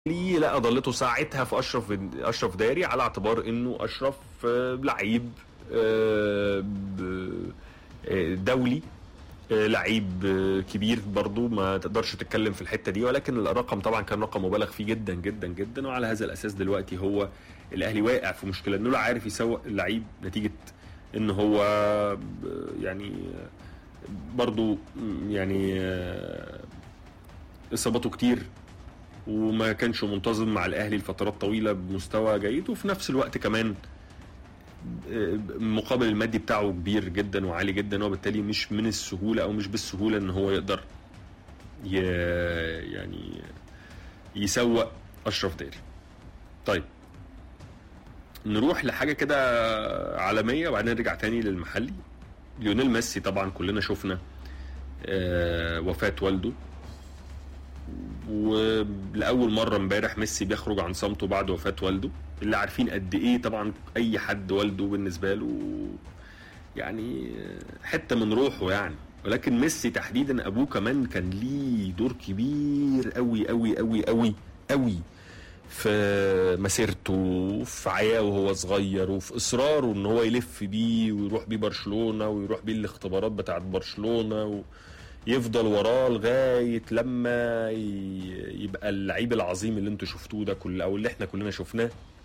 الاهلي لا ضلته ساعتها في اشرف اشرف داري على اعتبار انه اشرف آه، لعيب آه، ب- آه، دولي آه، لعيب آه، كبير برضو ما تقدرش تتكلم في الحته دي ولكن الرقم طبعا كان رقم مبالغ فيه جدا جدا جدا وعلى هذا الاساس دلوقتي هو الاهلي واقع في مشكله انه لا عارف يسوق اللعيب نتيجه ان هو آه، يعني آه، برضو م- يعني آه، اصاباته كتير وما كانش منتظم مع الاهلي لفترات طويله بمستوى جيد وفي نفس الوقت كمان آه، المقابل المادي بتاعه كبير جدا وعالي جدا وبالتالي مش من السهوله او مش بالسهوله ان هو يقدر ي... يعني يسوق اشرف داري. طيب نروح لحاجه كده عالميه وبعدين نرجع تاني للمحلي ليونيل ميسي طبعا كلنا شفنا آه، وفاه والده ولاول مره امبارح ميسي بيخرج عن صمته بعد وفاه والده اللي عارفين قد ايه طبعا اي حد والده بالنسبه له يعني حته من روحه يعني ولكن ميسي تحديدا ابوه كمان كان ليه دور كبير قوي قوي قوي قوي قوي في مسيرته في عياه وهو صغير وفي اصراره ان هو يلف بيه ويروح بيه برشلونه ويروح بيه الاختبارات بتاعت برشلونه و... يفضل وراه لغايه لما ي- يبقى اللعيب العظيم اللي انتوا شفتوه ده كله او اللي احنا كلنا شفناه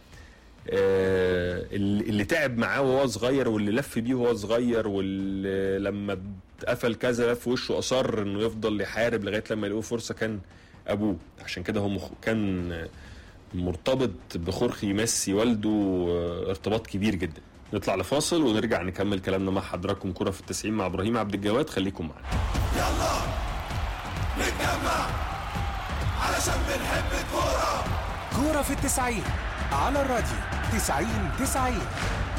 آه، اللي اللي تعب معاه وهو صغير واللي لف بيه وهو صغير واللي لما اتقفل كذا لف وشه اصر انه يفضل يحارب لغايه لما يلاقوا فرصه كان ابوه عشان كده هو مخ... كان مرتبط بخورخي ميسي والده آه، ارتباط كبير جدا نطلع لفاصل ونرجع نكمل كلامنا مع حضراتكم كرة في التسعين مع ابراهيم عبد الجواد خليكم معانا يلا نتجمع علشان بنحب الكورة كورة في التسعين على الراديو تسعين تسعين